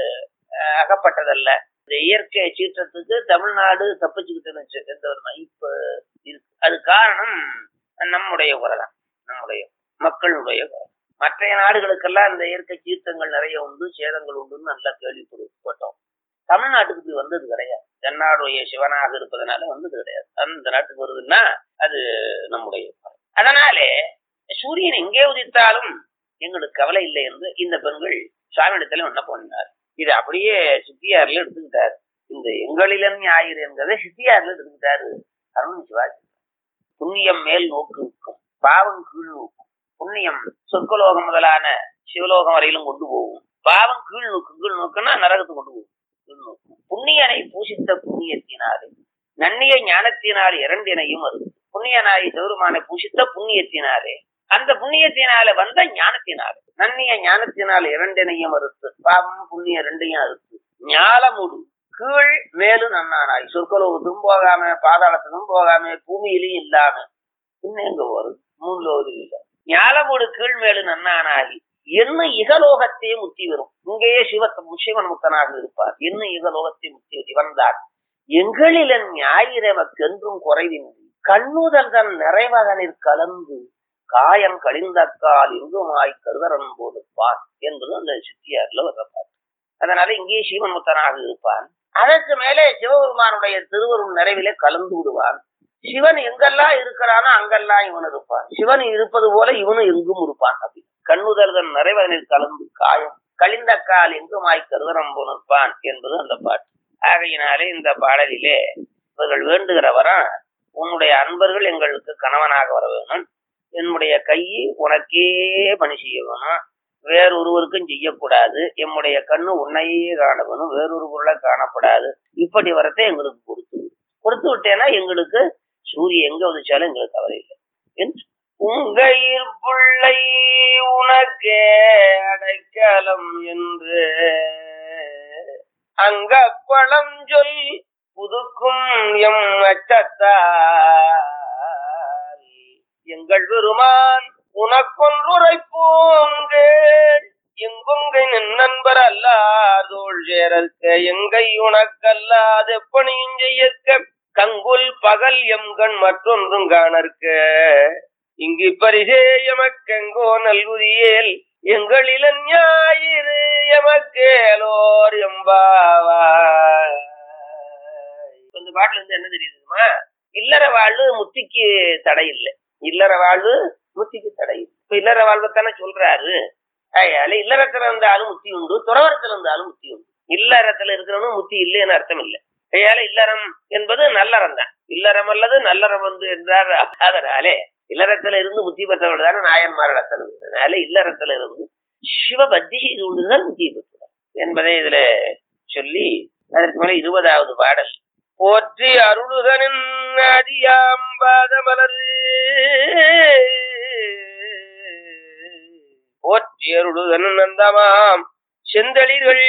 அஹ், அகப்பட்டதல்ல இந்த இயற்கை சீற்றத்துக்கு தமிழ்நாடு தப்பிச்சுக்கிட்டு இருந்துச்சு எந்த ஒரு இப்ப இருக்கு அது காரணம் நம்முடைய குறை தான் நம்முடைய மக்களுடைய குறை மற்ற நாடுகளுக்கெல்லாம் இந்த இயற்கை சீற்றங்கள் நிறைய உண்டு சேதங்கள் உண்டுன்னு நல்லா கேள்விப்பட்டோம் தமிழ்நாட்டுக்கு இப்படி வந்தது கிடையாது தென்னாடுடைய சிவனாக இருப்பதனால வந்தது கிடையாது அந்த நாட்டுக்கு வருதுன்னா அது நம்முடைய குறை அதனாலே சூரியன் எங்கே உதித்தாலும் எங்களுக்கு கவலை இல்லை என்று இந்த பெண்கள் சுவாமியிடத்துல என்ன பண்ணார் இது அப்படியே சித்தியார்ல எடுத்துக்கிட்டாரு இந்த எங்களிலும் ஞாயிறு என்பதை சித்தியார்ல எடுத்துக்கிட்டாரு அருண் சிவாஜி புண்ணியம் மேல் நோக்கு இருக்கும் பாவம் கீழ் நோக்கும் புண்ணியம் சொர்க்கலோகம் முதலான சிவலோகம் வரையிலும் கொண்டு போகும் பாவம் கீழ் நோக்கு கீழ் நோக்குன்னா நரகத்துக்கு கொண்டு போகும் கீழ் நோக்கு புண்ணியனை பூசித்த புண்ணியத்தினாலே நன்னிய ஞானத்தினால் இரண்டினையும் அறுத்து புண்ணியனாய் சிவருமானை பூசித்த புண்ணியத்தினாலே அந்த புண்ணியத்தினால வந்த ஞானத்தினால நன்னிய ஞானத்தினால் இரண்டினையும் அறுத்து பாவம் புண்ணிய ரெண்டையும் அறுத்து ஞாலமுடு கீழ் மேலும் நன்னானாய் சொற்கலோகத்தும் போகாம பாதாளத்துக்கும் போகாம பூமியிலையும் இல்லாம இன்னும் எங்க வரும் மூணுலோது இல்ல ஞாலமுடு கீழ் மேலும் நன்னானாகி என்ன இகலோகத்தே முத்தி வரும் இங்கேயே சிவத்த சிவன் முத்தனாக இருப்பார் என்ன இகலோகத்தை முத்தி வரும் வந்தார் எங்களிலன் ஞாயிறமக்கென்றும் குறைவின்றி கண்ணுதல் தன் நிறைவகனில் கலந்து காயம் கழிந்தக்கால் இங்குமாய் கருதரன் போதுப்பான் என்பது அந்த சித்தியார்ல வர்ற பாட்டு அதனால இங்கே சிவன் முத்தனாக இருப்பான் அதற்கு மேலே சிவபெருமானுடைய திருவருள் நிறைவிலே கலந்து விடுவான் சிவன் எங்கெல்லாம் இருக்கிறானோ அங்கெல்லாம் இவன் இருப்பான் சிவன் இருப்பது போல இவனும் எங்கும் இருப்பான் அப்படி கண்ணுதல்கள் நிறைவனில் கலந்து காயம் கழிந்த கால் எங்குமாய் கருதரம் போனிருப்பான் என்பது அந்த பாட்டு ஆகையினாலே இந்த பாடலிலே இவர்கள் வேண்டுகிற வரம் உன்னுடைய அன்பர்கள் எங்களுக்கு கணவனாக வர வேணும் என்னுடைய கையை உனக்கே பணி செய்ய வேணும் வேறொருவருக்கும் செய்யக்கூடாது எம்முடைய கண்ணு உன்னையே காண வேணும் வேறொரு பொருளை காணப்படாது இப்படி வரத்தை எங்களுக்கு கொடுத்து விடு. கொடுத்து விட்டேன்னா எங்களுக்கு சூரியன் எங்க உதிச்சாலும் எங்களுக்கு கவலை இல்லை என்று உங்கையில் பிள்ளை உனக்கே அடைக்கலம் என்று அங்க பழம் சொல் புதுக்கும் எம் அச்சத்தால் எங்கள் பெருமான் உனக்கொன்றுரைப்போங்கள் எங்குங்கை நின் நண்பர் அல்லாதோள் சேரற்க எங்கை உனக்கல்லாது எப்பணியும் செய்யற்க கங்குல் பகல் எம்கண் மற்றொன்றும் காணற்க இங்கு பரிசே எமக்கெங்கோ நல்குதியேல் எங்களிலன் ஞாயிறு எமக்கேலோர் எம்பாவாய் இந்த பாட்டுல இருந்து என்ன தெரியுதுமா இல்லற வாழ்வு முத்திக்கு தடை இல்லை இல்லற வாழ்வு முத்திக்கு தடை இல்லை இப்ப இல்லற வாழ்வைத்தானே சொல்றாரு அதனால இல்லறத்துல இருந்தாலும் முத்தி உண்டு துறவரத்துல இருந்தாலும் முத்தி உண்டு இல்லறத்துல இருக்கிறவனும் முத்தி இல்லைன்னு அர்த்தம் இல்லை அதனால இல்லறம் என்பது நல்லறம் தான் இல்லறம் அல்லது நல்லறம் வந்து என்றார் அதனாலே இல்லறத்துல இருந்து முத்தி பெற்றவர்கள் தானே நாயன்மார்கள் அத்தனை பேர். அதனால இல்லறத்துல இருந்து சிவபக்தி செய்து கொண்டுதான் முத்தி பெற்றார் என்பதை இதுல சொல்லி அதற்கு மேல இருபதாவது பாடல் போற்றி அருளுதனின் அடியாம்பாதமலர் போற்றி அருளுதனின் நந்தமாம் செந்தளிர்கள்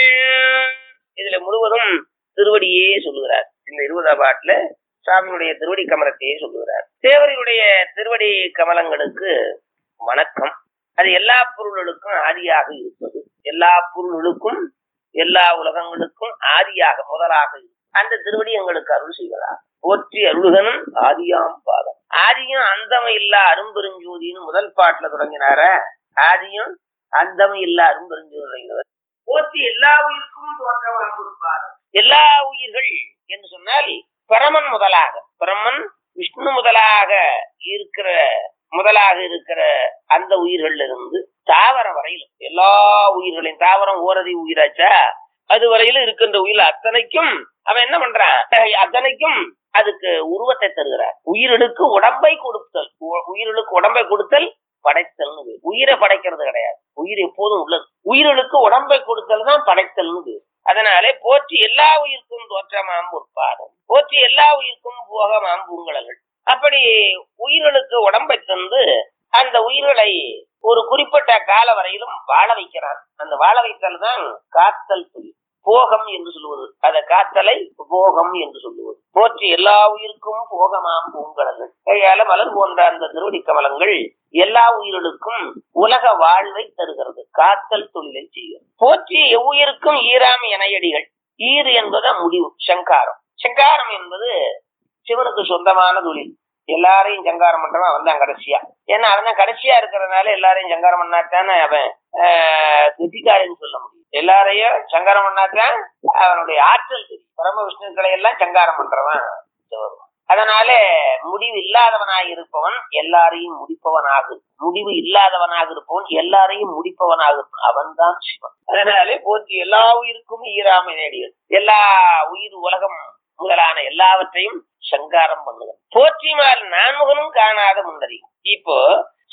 இதுல முழுவதும் திருவடியே சொல்லுகிறார் இந்த இருபதாம் பாட்டுல சுவாமியுடைய திருவடி கமலத்தையே சொல்லுகிறார் தேவரியுடைய திருவடி கமலங்களுக்கு வணக்கம் அது எல்லா பொருள்களுக்கும் ஆதியாக இருப்பது எல்லா பொருள்களுக்கும் எல்லா உலகங்களுக்கும் ஆதியாக முதலாக இருப்பது அந்த திருவடி எங்களுக்கு அருள் செய்வதா போற்றி அருள்கனும் ஆதியாம் பாதம் ஆதியும் அந்தம் இல்லா அரும்பெருஞ்சோதின்னு முதல் பாட்டுல தொடங்கினார ஆதியும் அந்தம் இல்லா அரும்பெருஞ்சோதி தொடங்கினவர் போற்றி எல்லா உயிருக்கும் தோற்றமாக இருப்பார் எல்லா உயிர்கள் என்று சொன்னால் பரமன் முதலாக பரமன் விஷ்ணு முதலாக இருக்கிற முதலாக இருக்கிற அந்த உயிர்கள்ல இருந்து தாவரம் வரையிலும் எல்லா உயிர்களையும் தாவரம் ஓரதி உயிராச்சா அது வரையிலும் இருக்கின்ற உயிர் அத்தனைக்கும் அவன் என்ன பண்றான் அத்தனைக்கும் அதுக்கு உருவத்தை தருகிறார் உயிர்களுக்கு உடம்பை கொடுத்தல் உ- உயிர்களுக்கு உடம்பை கொடுத்தல் படைத்தல்னு பேரு. உயிரை படைக்கிறது கிடையாது உயிர் எப்போதும் உள்ளது உயிர்களுக்கு உடம்பை கொடுத்தல் தான் படைத்தல்னு பேரு. அதனாலே போற்றி எல்லா உயிர்க்கும் தோற்றமாம் பொற்பாடும் போற்றி எல்லா உயிர்க்கும் போகமாம் பூங்கலங்கள் அப்படி உயிர்களுக்கு உடம்பை தந்து அந்த உயிர்களை ஒரு குறிப்பிட்ட கால வரையிலும் வாழ வைக்கிறான் அந்த வாழ வைத்தல் தான் காத்தல் தொழில் போகம் என்று சொல்லுவது அத காத்தலை போகம் என்று சொல்லுவது போற்றி எல்லா உயிருக்கும் போகமாம் பூங்கலங்கள் கையால மலர் போன்ற அந்த திருவடி கமலங்கள் எல்லா உயிர்களுக்கும் உலக வாழ்வை தருகிறது காத்தல் தொழிலை செய்யும் போற்றி எவ்வுயிருக்கும் ஈராம் இணையடிகள் ஈர் என்பது முடிவு சங்காரம் சங்காரம் என்பது சிவனுக்கு சொந்தமான தொழில் எல்லாரையும் சங்காரம் பண்றவன் அவன் தான் கடைசியா ஏன்னா அவன் தான் கடைசியா இருக்கிறதுனால எல்லாரையும் சங்காரம் பண்ணாத்தானே அவன் ஆஹ், கெட்டிக்காரன்னு சொல்ல முடியும் எல்லாரையும் சங்காரம் பண்ணாதான் அவனுடைய ஆற்றல் தெரியும் பரம விஷ்ணுக்களை எல்லாம் சங்காரம் பண்றவன் சிவபெருமான். அதனால முடிவு இல்லாதவனாக இருப்பவன் எல்லாரையும் முடிப்பவனாக முடிவு இல்லாதவனாக இருப்பவன் எல்லாரையும் முடிப்பவனாக இருப்பவன் அவன்தான் சிவன் அதனாலே போற்றி எல்லா உயிருக்கும் ஈராமை நேடியது எல்லா உயிர் உலகம் முதலான எல்லாவற்றையும் சங்காரம் பண்ணுதல் போற்றிமால் நான்முகனும் காணாத முன்னறி இப்போ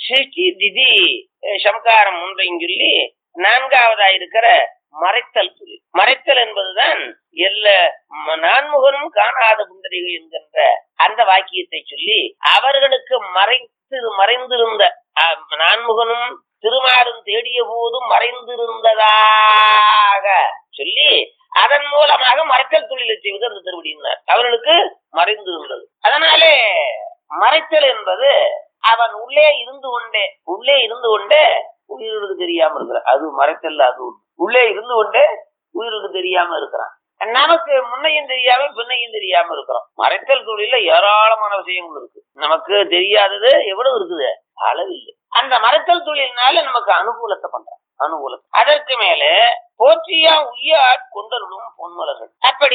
சிருஷ்டி திதி அஹ், சம்காரம் ஒன்றையும் சொல்லி நான்காவதா இருக்கிற மறைத்தல் தொழில் மறைத்தல் என்பதுதான் எல்லா ம- நான்முகனும் காணாத புண்டரிகள் என்கின்ற அந்த வாக்கியத்தை சொல்லி அவர்களுக்கு மறைத்து மறைந்திருந்த அஹ், நான்முகனும் திருமாலும் தேடிய போதும் மறைந்திருந்ததாக சொல்லி அதன் மூலமாக மறைத்தல் தொழிலை செய்வது அந்த திருவடியினார் அவர்களுக்கு மறைந்திருந்தது அதனாலே மறைத்தல் என்பது அவன் உள்ளே இருந்து கொண்டே உள்ளே இருந்து கொண்டே உயிருக்கு தெரியாம இருக்கிறான் அது மறைத்தல் அது ஒண்ணு. உள்ளே இருந்து கொண்டே உயிருக்கு தெரியாம இருக்கிறான் நமக்கு முன்னையும் தெரியாம பின்னையும் தெரியாம இருக்கிறோம் மறைத்தல் தொழில ஏராளமான விஷயங்கள் இருக்கு நமக்கு தெரியாதது எவ்வளவு இருக்குது அளவில்லை அந்த மறைத்தல் தொழிலினால நமக்கு அனுகூலத்தை பண்றான் அனுகூலம் அதற்கு மேல போற்றியா உய்ய ஆட்கொண்டருளும் பொன்மலர்கள் அப்படி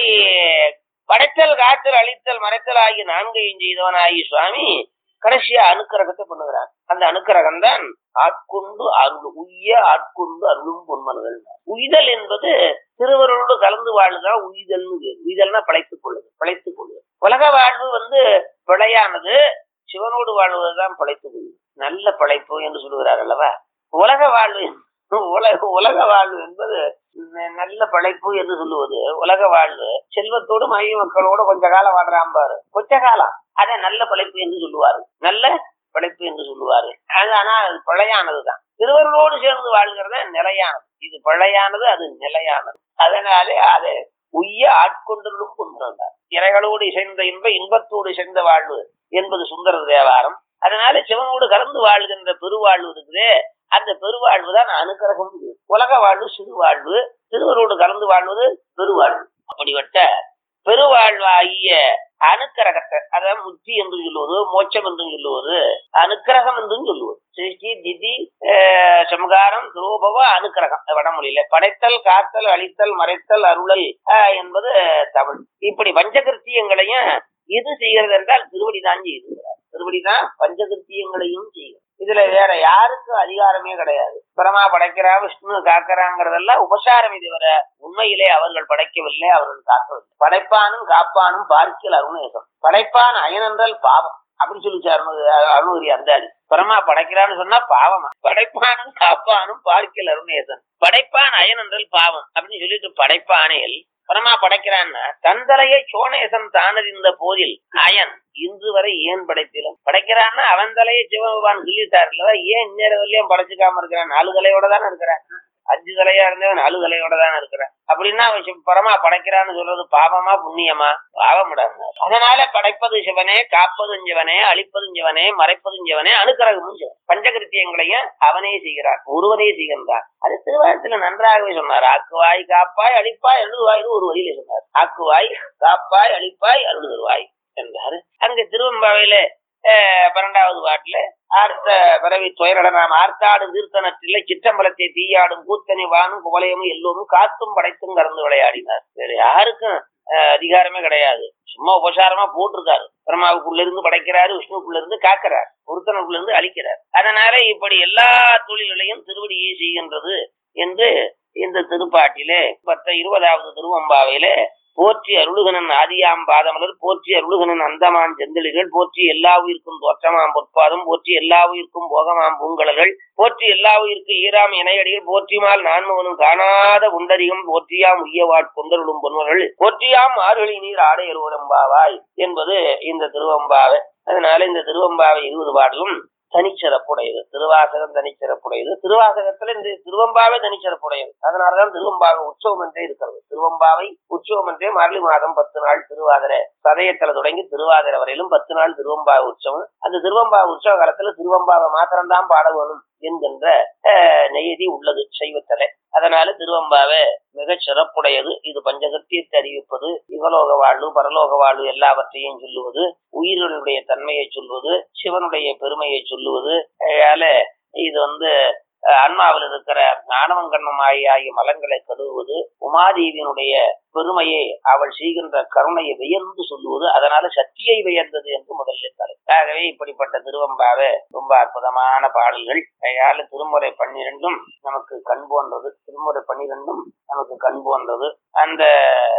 படைத்தல் காத்தல் அழித்தல் மறைத்தல் ஆகிய நான்கையும் செய்தவனாகி சுவாமி கடைசியா அனுக்கிரகத்தை பண்ணுகிறார் அந்த அனுக்கிரகம் தான் ஆட்கொண்டு அருள் உய்ய ஆட்கொண்டு அருளும் பொன்மலர்கள் உய்தல் என்பது திருவருளோடு கலந்து வாழ்தான் உய்தல்னு பேரு. உய்தல்னா பிழைத்துக் கொள்ளுது பிழைத்துக் கொள்ளுது உலக வாழ்வு வந்து பிழையானது சிவனோடு வாழ்வதுதான் பிழைத்துக் கொள்ளுது நல்ல பிழைப்பு என்று சொல்லுகிறார் அல்லவா உலக வாழ்வு உலக உலக வாழ்வு என்பது ந- நல்ல பிழைப்பு என்று சொல்லுவது உலக வாழ்வு செல்வத்தோடு மனைவி மக்களோடு கொஞ்ச காலம் வாடுறான் பாரு கொஞ்ச காலம் அதை நல்ல பிழைப்பு என்று சொல்லுவாரு நல்ல பிழைப்பு என்று சொல்லுவாரு அது ஆனா அது பிழையானதுதான் திருவருளோடு சேர்ந்து வாழ்கிறத நிலையானது இது பிழையானது அது நிலையானது அதனாலே அதை உய்ய ஆட்கொண்டலும் கொண்டார் இறைகளோடு இசைந்த இன்ப இன்பத்தோடு இசைந்த வாழ்வு என்பது சுந்தர தேவாரம் அதனால சிவனோடு கலந்து வாழ்கின்ற பெருவாழ்வு இருக்குதே அந்த பெருவாழ்வு தான் அனுக்கிரகம் உலக வாழ்வு சிறு வாழ்வு திருவரோடு கலந்து வாழ்வது பெருவாழ்வு அப்படிப்பட்ட பெருவாழ்வாகிய அனுக்கிரகத்தை அதாவது முத்தி என்று சொல்லுவது மோட்சம் என்று சொல்லுவது அனுக்கிரகம் என்றும் சொல்லுவது சிருஷ்டி திதி அஹ், சம்காரம் துரோபவ அனுக்கிரகம் வடமொழியில படைத்தல் காத்தல் அழித்தல் மறைத்தல் அருளல் அஹ், என்பது தமிழ் இப்படி பஞ்சகிருத்தியங்களையும் இது செய்கிறது என்றால் திருவடி தான் செய்கிறார் திருவடி தான் பஞ்சகிருத்தியங்களையும் செய்யும் இதுல வேற யாருக்கும் அதிகாரமே கிடையாது பிரமா படைக்கிறா விஷ்ணு காக்கறாங்கிறதெல்லாம் உபசாரம் இதுவரை உண்மையிலே அவர்கள் படைக்கவில்லை அவர்கள் காக்கவில்லை படைப்பானும் காப்பானும் பார்க்கல் அருணேசம் படைப்பான் அயனென்றால் பாவம் அப்படி சொல்லிச்சார் அருணகிரி அந்தாதி பரமா படைக்கிறான்னு சொன்னா பாவமா படைப்பானும் காப்பானும் பார்க்கல் அருணேசன் படைப்பான் அயன் என்றால் பாவம் அப்படின்னு சொல்லிட்டு படைப்பானேல் பரமா படைக்கிறான்னா தந்தலையை சோனேசன் தானறிந்த போதில் அயன் இன்று வரை ஏன் படைத்திலும் படைக்கிறான்னா அவன் தலையை சிவபகவான் சொல்லிட்டார் இல்லவா ஏன் இந்நேரம் வரையும் படைச்சுக்காம இருக்கிறான் நாலு தலையோட தானே இருக்கிறான் அஞ்சு தலையா இருந்தவன் நாலு தலையோட தானே இருக்கிறான் அப்படின்னா அவன் சிவ- பரமா படைக்கிறான்னு சொல்றது பாவமா புண்ணியமா பாவமுடாங்க அதனால படைப்பது சிவனே காப்பதும் சிவனே அழிப்பதும் சிவனே மறைப்பதும் சிவனே அனுக்கிரகமும் சிவன் பஞ்சகிருத்தியங்களையும் அவனே செய்கிறான் ஒருவனே செய்கின்றான் அது திருவாரத்துல நன்றாகவே சொன்னார் ஆக்குவாய் காப்பாய் அழிப்பாய் அழுதுவாய்னு ஒரு வரியில சொன்னார் ஆக்குவாய் காப்பாய் அழிப்பாய் அருளுவாய் என்றாரு அங்க திருவம்பாவையில அஹ், பன்னெண்டாவது பாட்டுல ஆர்த்த பிறவி துயரட நாம் ஆர்த்தாடு தீர்த்தனற்றில்லை சிற்றம்பலத்தை தீயாடும் கூத்தனை வானும் குவலயமும் எல்லோரும் காத்தும் படைத்தும் கறந்து விளையாடினார் வேற யாருக்கும் அஹ், அதிகாரமே கிடையாது சும்மா உபசாரமா போட்டிருக்காரு பிரம்மாவுக்குள்ள இருந்து படைக்கிறாரு விஷ்ணுக்குள்ள இருந்து காக்கிறார் ஒருத்தனுக்குள்ள இருந்து அழிக்கிறார் அதனால இப்படி எல்லா தொழில்களையும் திருவடியே செய்கின்றது என்று இந்த திருப்பாட்டிலே பத்த இருபதாவது திருவம்பாவையிலே போற்றி அருளுகனன் ஆதியாம் பாதமலர் போற்றி அருளுகனன் அந்தமான் செந்திலிகள் போற்றி எல்லா உயிர்க்கும் தோற்றமாம் பொற்பாதம் போற்றி எல்லா உயிர்க்கும் போகமாம் பூங்கலர்கள் போற்றி எல்லா உயிர்க்கு ஈராம் இணையடிகள் போற்றிமால் நான்முகனும் காணாத குண்டரிகம் போற்றியாம் உய்யவாட் கொண்டருளும் பொன்வர்கள் போற்றியாம் ஆறுகளி நீர் ஆடை எழுவரம்பாவாய் என்பது இந்த திருவம்பாவை அதனால இந்த திருவம்பாவை இருபது பாடலும் தனிச்சிறப்புடையது திருவாசகம் தனிச்சிறப்புடையது திருவாசகத்துல இந்த திருவம்பாவை தனிச்சிறப்புடையது அதனாலதான் திருவம்பாவை உற்சவம் என்றே இருக்கிறது திருவம்பாவை உற்சவம் என்றே மார்கழி மாதம் பத்து நாள் திருவாதிரை சதயத்துல தொடங்கி திருவாதிரை வரையிலும் பத்து நாள் திருவம்பாவை உற்சவம் அந்த திருவம்பாவை உற்சவ காலத்துல திருவம்பாவை மாத்திரம்தான் பாட வேணும் என்கின்ற அஹ், நெய்தி உள்ளது சைவத்திலே அதனால திருவம்பாவை மிகச் சிறப்புடையது இது பஞ்சகத்தியத்தை அறிவிப்பது இகலோக வாழ்வு பரலோக வாழ்வு எல்லாவற்றையும் சொல்லுவது உயிர்களுடைய தன்மையை சொல்வது சிவனுடைய பெருமையை சொல்லுவது அதனால இது வந்து அஹ், ஆன்மாவில் இருக்கிற ஞானவம் கண்மமாயி ஆகிய மலங்களை கழுவுவது உமாதேவியினுடைய பெருமையை அவள் செய்கின்ற கருணையை வியந்து சொல்லுவது அதனால சக்தியை வியந்தது என்று முதலில் தலை ஆகவே இப்படிப்பட்ட திருவம்பாவை ரொம்ப அற்புதமான பாடல்கள் அதனால திருமுறை பன்னிரெண்டும் நமக்கு கண் போன்றது திருமுறை பன்னிரெண்டும் நமக்கு கண் போன்றது அந்த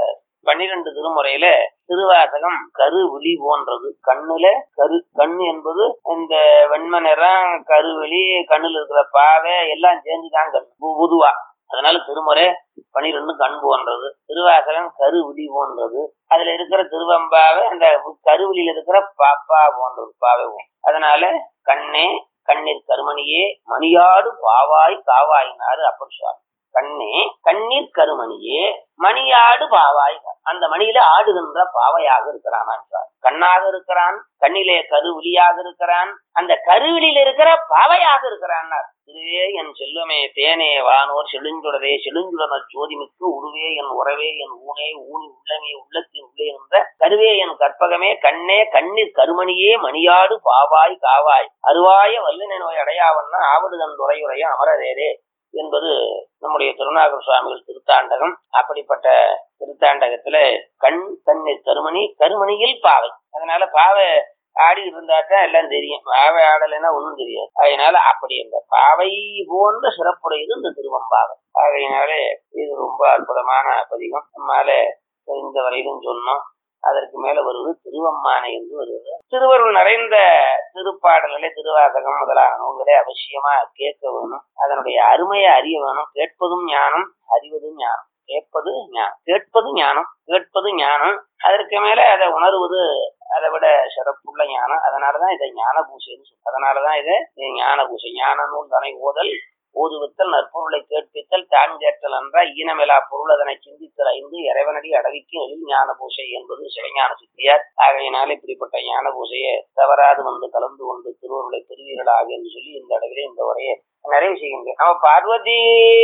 பன்னிரண்டு திருமுறையில திருவாசகம் கரு விழி போன்றது கண்ணுல கரு கண் என்பது இந்த வெண்மை நிறம் கருவிழி கண்ணுல இருக்கிற பாவை எல்லாம் சேர்ந்துதான் கண் பொ- பொதுவா அதனால திருமுறை பனிரெண்டு கண் போன்றது திருவாசகம் கருவிழி போன்றது அதுல இருக்கிற திருவம்பாவை அந்த கருவிழியில இருக்கிற பாப்பா போன்றது பாவை போன்றது. அதனால கண்ணே கண்ணீர் கருமணியே மணியாடு பாவாய் காவாயினாரு அப்பர் சுவாமி கண்ணே கண்ணீர் கருமணியே மணியாடு பாவாய் அந்த மணியில ஆடுகின்ற பாவையாக இருக்கிறான் என்றார். கண்ணாக இருக்கிறான் கண்ணிலே கருவிழியாக இருக்கிறான் அந்த கருவிழியில் இருக்கிற பாவையாக இருக்கிறான் இதுவே என் செல்வமே தேனே வானோர் செழுஞ்சுடரே செழுஞ்சுடன சோதிமிக்கு உருவே என் உறவே என் ஊனே ஊனி உள்ளமே உள்ளத்தின் உள்ளே என்ற கருவே என் கற்பகமே கண்ணே கண்ணீர் கருமணியே மணியாடு பாவாய் காவாய் அருவாய வல்லின நோய் அடையாவன்னா ஆவடுதன் துறையுறைய அமரரேரே என்பது நம்முடைய திருநாகர் சுவாமிகள் திருத்தாண்டகம் அப்படிப்பட்ட திருத்தாண்டகத்துல கண் கண்ணீர் கருமணி கருமணியில் பாவை அதனால பாவை ஆடி இருந்தாதான் எல்லாம் தெரியும் பாவை ஆடலைன்னா ஒண்ணும் தெரியாது அதனால அப்படி இந்த பாவை போன்ற சிறப்புடையது இந்த திருவம்பாவை ஆகையினாலே இது ரொம்ப அற்புதமான பதிகம் நம்மால இந்த வரையிலும் சொன்னோம் அதற்கு மேல வருவது திருவம்மானை என்று வருவது திருவருள் நிறைந்த திருப்பாடல்களை திருவாசகம் முதலான நூல்களை அவசியமா கேட்க வேணும் அதனுடைய அருமையை அறிய வேணும் கேட்பதும் ஞானம் அறிவதும் ஞானம் கேட்பது ஞானம் கேட்பது ஞானம் கேட்பது ஞானம் அதற்கு மேல அதை உணர்வது அதை விட சிறப்புள்ள ஞானம் அதனாலதான் இதை ஞான பூசைன்னு சொல்றோம் அதனாலதான் இதை இதை ஞான பூசை ஞான நூல் தனை ஓதல் ஓதுவித்தல் நற்பொருளை கேட்பித்தல் தான் கேட்டல் என்ற ஈனமிலா பொருள் அதனை சிந்தித்தல் ஐந்து இறைவனடி அடவிக்கு எழில் ஞான பூசை என்பது சிவஞான சித்தியார் ஆகையினால் இப்படிப்பட்ட ஞான பூசையை தவறாது வந்து கலந்து கொண்டு திருவருளை பெறுவீர்களாக என்று சொல்லி இந்த அளவிலே இந்த உரையை நிறைவு செய்கின்றேன் நம்ம பார்வதி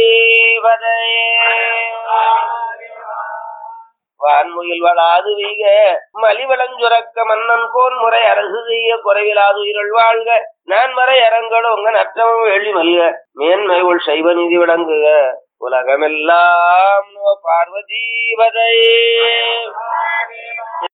வான்முயில் வளாது வீக மலிவளஞ்சுரக்க மன்னன் கோன் முறை அரசு செய்ய குறைவிலாது உயிரள் வாழ்க நான் மறை அரங்களோங்க நற்றமும் வெள்ளி மல்க மேன்மை உள் சைவ நிதி விளங்குக உலகமெல்லாம் நம பார்வதி வதையே